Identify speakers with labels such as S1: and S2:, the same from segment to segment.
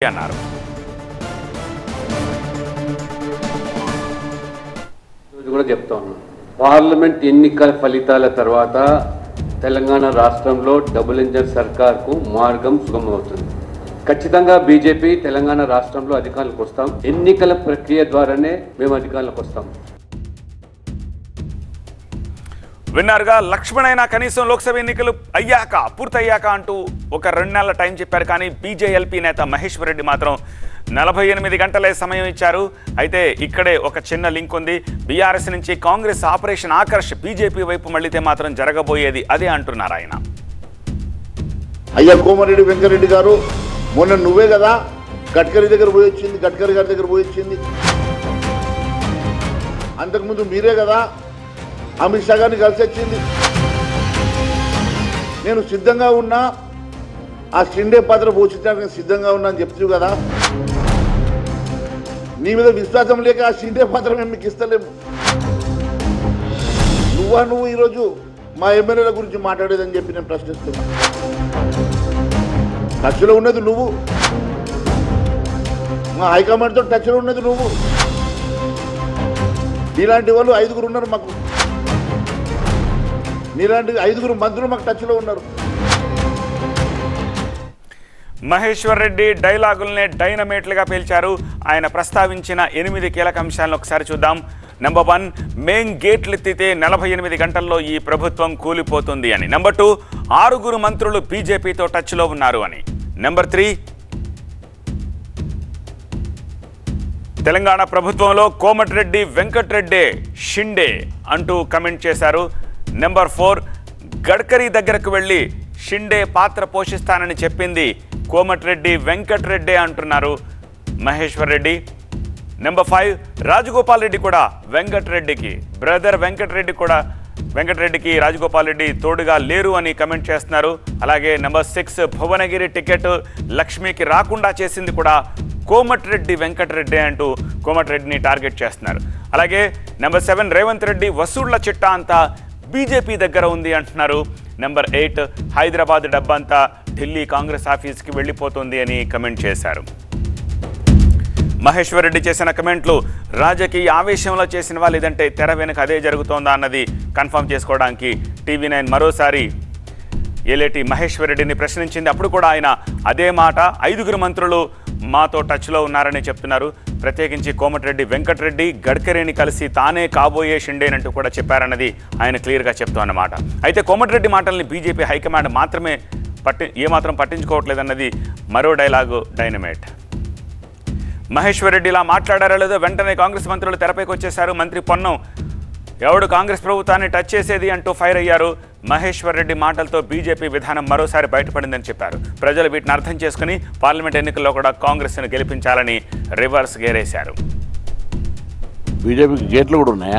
S1: అన్నారు
S2: ఈరోజు కూడా చెప్తా ఉన్నాను పార్లమెంట్ ఎన్నికల ఫలితాల తర్వాత తెలంగాణ రాష్ట్రంలో డబుల్ ఇంజన్ సర్కార్కు మార్గం సుగమవుతుంది ఖచ్చితంగా బీజేపీ తెలంగాణ రాష్ట్రంలో అధికారులకు వస్తాం ఎన్నికల ప్రక్రియ ద్వారానే మేము అధికారులకు వస్తాం
S1: విన్నారుగా లక్ష్మణ్ అయినా కనీసం లోక్సభ ఎన్నికలు అయ్యాక పూర్తయ్యాక అంటూ ఒక రెండు నెలల టైం చెప్పారు కానీ బీజేఎల్పీ నేత మహేశ్వర్ రెడ్డి మాత్రం నలభై ఎనిమిది గంటలే సమయం ఇచ్చారు అయితే ఇక్కడే ఒక చిన్న లింక్ ఉంది బీఆర్ఎస్ నుంచి కాంగ్రెస్ ఆపరేషన్ ఆకర్ష్ బీజేపీ వైపు మళ్ళీతే మాత్రం జరగబోయేది అదే అంటున్నారు ఆయన
S3: అయ్యా కోమరెడ్డి వెంకరెడ్డి గారు మొన్న నువ్వే కదా గడ్కరీ దగ్గర పోయి వచ్చింది గడ్కరీ గారి దగ్గర పోయి వచ్చింది అంతకుముందు మీరే కదా అమిత్ షా గారిని కలిసి వచ్చింది నేను సిద్ధంగా ఉన్నా ఆ షిండే పాత్ర పోషించడానికి సిద్ధంగా ఉన్నా అని చెప్తూ కదా నీ మీద విశ్వాసం లేక ఆ షిండే పాత్ర మేము మీకు ఇస్తలేము నువ్వా నువ్వు ఈరోజు మా ఎమ్మెల్యేల గురించి మాట్లాడేదని చెప్పి నేను ప్రశ్నిస్తున్నా టచ్లో ఉన్నది నువ్వు మా హైకమాండ్తో టచ్లో ఉన్నది నువ్వు నీలాంటి వాళ్ళు ఐదుగురు ఉన్నారు మాకు నీలాంటి ఐదుగురు మంత్రులు మాకు టచ్లో ఉన్నారు
S1: మహేశ్వర్ రెడ్డి డైలాగుల్నే డైనమేట్లుగా పేల్చారు ఆయన ప్రస్తావించిన ఎనిమిది కీలక అంశాలను ఒకసారి చూద్దాం నెంబర్ వన్ మెయిన్ గేట్లు ఎత్తితే నలభై ఎనిమిది గంటల్లో ఈ ప్రభుత్వం కూలిపోతుంది అని నెంబర్ టూ ఆరుగురు మంత్రులు బీజేపీతో టచ్లో ఉన్నారు అని నెంబర్ త్రీ తెలంగాణ ప్రభుత్వంలో కోమటిరెడ్డి వెంకట్రెడ్డి షిండే అంటూ కమెంట్ చేశారు నెంబర్ ఫోర్ గడ్కరీ దగ్గరకు వెళ్ళి షిండే పాత్ర పోషిస్తానని చెప్పింది కోమటిరెడ్డి వెంకట్రెడ్డి అంటున్నారు మహేశ్వర్ రెడ్డి నెంబర్ ఫైవ్ రాజగోపాల్ రెడ్డి కూడా వెంకటరెడ్డికి బ్రదర్ వెంకటరెడ్డి కూడా వెంకటరెడ్డికి రాజగోపాల్ రెడ్డి తోడుగా లేరు అని కమెంట్ చేస్తున్నారు అలాగే నెంబర్ సిక్స్ భువనగిరి టికెట్ లక్ష్మికి రాకుండా చేసింది కూడా కోమటిరెడ్డి వెంకటరెడ్డి అంటూ కోమటిరెడ్డిని టార్గెట్ చేస్తున్నారు అలాగే నెంబర్ సెవెన్ రేవంత్ రెడ్డి వసూళ్ల చిట్టా అంతా బీజేపీ దగ్గర ఉంది అంటున్నారు నెంబర్ ఎయిట్ హైదరాబాద్ డబ్బంతా ఢిల్లీ కాంగ్రెస్ ఆఫీస్కి వెళ్ళిపోతుంది అని కమెంట్ చేశారు మహేశ్వర్ రెడ్డి చేసిన కమెంట్లు రాజకీయ ఆవేశంలో చేసినవా లేదంటే తెర వెనుక అదే జరుగుతోందా అన్నది కన్ఫర్మ్ చేసుకోవడానికి టీవీ నైన్ మరోసారి ఏలేటి మహేశ్వర్ రెడ్డిని ప్రశ్నించింది అప్పుడు కూడా ఆయన అదే మాట ఐదుగురు మంత్రులు మాతో టచ్లో ఉన్నారని చెప్తున్నారు ప్రత్యేకించి కోమటిరెడ్డి వెంకటరెడ్డి గడ్కరీని కలిసి తానే కాబోయే షిండేనంటూ కూడా చెప్పారన్నది ఆయన క్లియర్గా చెప్తూ అన్నమాట అయితే కోమటిరెడ్డి మాటల్ని బీజేపీ హైకమాండ్ మాత్రమే పట్టి ఏమాత్రం పట్టించుకోవట్లేదన్నది మరో డైలాగు డైనమేట్ మహేశ్వర్ రెడ్డి ఇలా మాట్లాడారో లేదో వెంటనే కాంగ్రెస్ మంత్రులు తెరపైకి వచ్చేశారు మంత్రి పొన్నం ఎవడు కాంగ్రెస్ ప్రభుత్వాన్ని టచ్ చేసేది అంటూ ఫైర్ అయ్యారు మహేశ్వర్ రెడ్డి మాటలతో బీజేపీ విధానం మరోసారి బయటపడిందని చెప్పారు ప్రజలు వీటిని అర్థం చేసుకుని పార్లమెంట్ ఎన్నికల్లో కూడా కాంగ్రెస్ను గెలిపించాలని రివర్స్ గేరేశారు
S4: బీజేపీకి గేట్లు కూడా ఉన్నాయా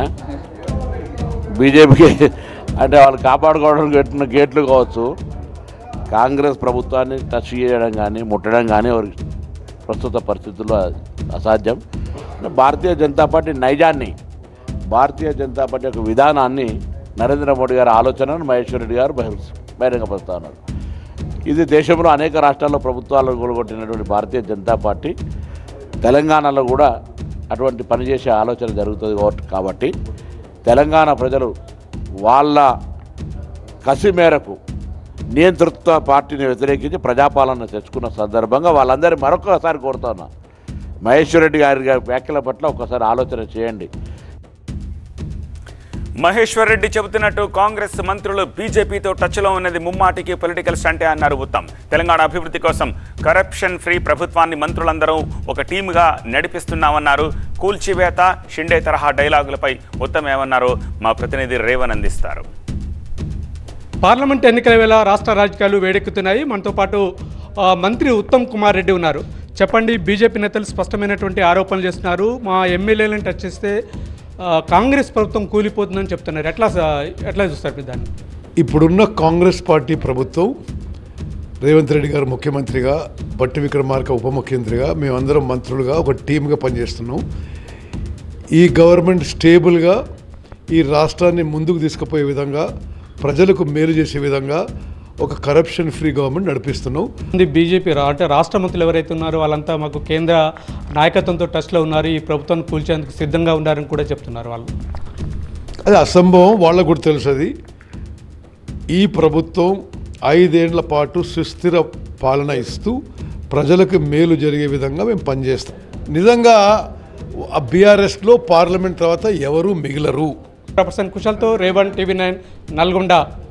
S4: బీజేపీకి అంటే వాళ్ళు కాపాడుకోవడం కట్టిన గేట్లు కావచ్చు కాంగ్రెస్ ప్రభుత్వాన్ని టచ్ చేయడం కానీ ముట్టడం కానీ వారికి ప్రస్తుత పరిస్థితుల్లో అసాధ్యం భారతీయ జనతా పార్టీ నైజాన్ని భారతీయ జనతా పార్టీ యొక్క విధానాన్ని నరేంద్ర మోడీ గారి ఆలోచనను మహేశ్వర్ రెడ్డి గారు బహిర్- బహిరంగపరుస్తా ఉన్నారు ఇది దేశంలో అనేక రాష్ట్రాల్లో ప్రభుత్వాలను కూడగొట్టినటువంటి భారతీయ జనతా పార్టీ తెలంగాణలో కూడా అటువంటి పని చేసే ఆలోచన జరుగుతుంది కాబట్టి- కాబట్టి తెలంగాణ ప్రజలు వాళ్ళ కసి మేరకు నియంతృత్వ పార్టీని వ్యతిరేకించి ప్రజాపాలన తెచ్చుకున్న సందర్భంగా వాళ్ళందరి మరొకసారి కోరుతా ఉన్నా మహేశ్వర్ రెడ్డి గారి గారి వ్యాఖ్యల పట్ల ఒకసారి ఆలోచన చేయండి
S1: మహేశ్వర్ రెడ్డి చెబుతున్నట్టు కాంగ్రెస్ మంత్రులు బీజేపీతో టచ్లో ఉన్నది ముమ్మాటికి పొలిటికల్ స్టంటే అన్నారు ఉత్తమ్ తెలంగాణ అభివృద్ధి కోసం కరప్షన్ ఫ్రీ ప్రభుత్వాన్ని మంత్రులందరూ ఒక టీముగా నడిపిస్తున్నామన్నారు కూల్చివేత షిండే తరహా డైలాగులపై ఉత్తమ్ ఏమన్నారో మా ప్రతినిధి రేవన్ అందిస్తారు
S5: పార్లమెంట్ ఎన్నికల వేళ రాష్ట్ర రాజకీయాలు వేడెక్కుతున్నాయి మనతో పాటు ఆ, మంత్రి ఉత్తమ్ కుమార్ రెడ్డి ఉన్నారు చెప్పండి బీజేపీ నేతలు స్పష్టమైనటువంటి ఆరోపణలు చేస్తున్నారు మా ఎమ్మెల్యేలను టచ్ చేస్తే ఆ, కాంగ్రెస్ ప్రభుత్వం కూలిపోతుందని చెప్తున్నారు ఎట్లా స- ఎట్లా చూస్తారు మీరు దాన్ని
S6: ఇప్పుడున్న కాంగ్రెస్ పార్టీ ప్రభుత్వం రేవంత్ రెడ్డి గారు ముఖ్యమంత్రిగా బట్టి విక్రమార్క ఉప ముఖ్యమంత్రిగా మేమందరం మంత్రులుగా ఒక టీమ్గా పనిచేస్తున్నాం ఈ గవర్నమెంట్ స్టేబుల్గా ఈ రాష్ట్రాన్ని ముందుకు తీసుకుపోయే విధంగా ప్రజలకు మేలు చేసే విధంగా ఒక కరప్షన్ ఫ్రీ గవర్నమెంట్ నడిపిస్తున్నాం
S5: ఉంది బీజేపీ రా- అంటే రాష్ట్ర మంత్రులు ఎవరైతే ఉన్నారో వాళ్ళంతా మాకు కేంద్ర నాయకత్వంతో టచ్లో ఉన్నారు ఈ ప్రభుత్వాన్ని కూల్చేందుకు సిద్ధంగా ఉన్నారని కూడా చెప్తున్నారు వాళ్ళు
S6: అది అసంభవం వాళ్ళకు కూడా తెలుసు అది ఈ ప్రభుత్వం ఐదేండ్ల పాటు సుస్థిర పాలన ఇస్తూ ప్రజలకు మేలు జరిగే విధంగా మేము పనిచేస్తాం నిజంగా బీఆర్ఎస్లో పార్లమెంట్ తర్వాత ఎవరు మిగిలరు
S5: ప్రొఫెసర్ కుశల్తో రేవన్ టీవీ నైన్ నల్గొండ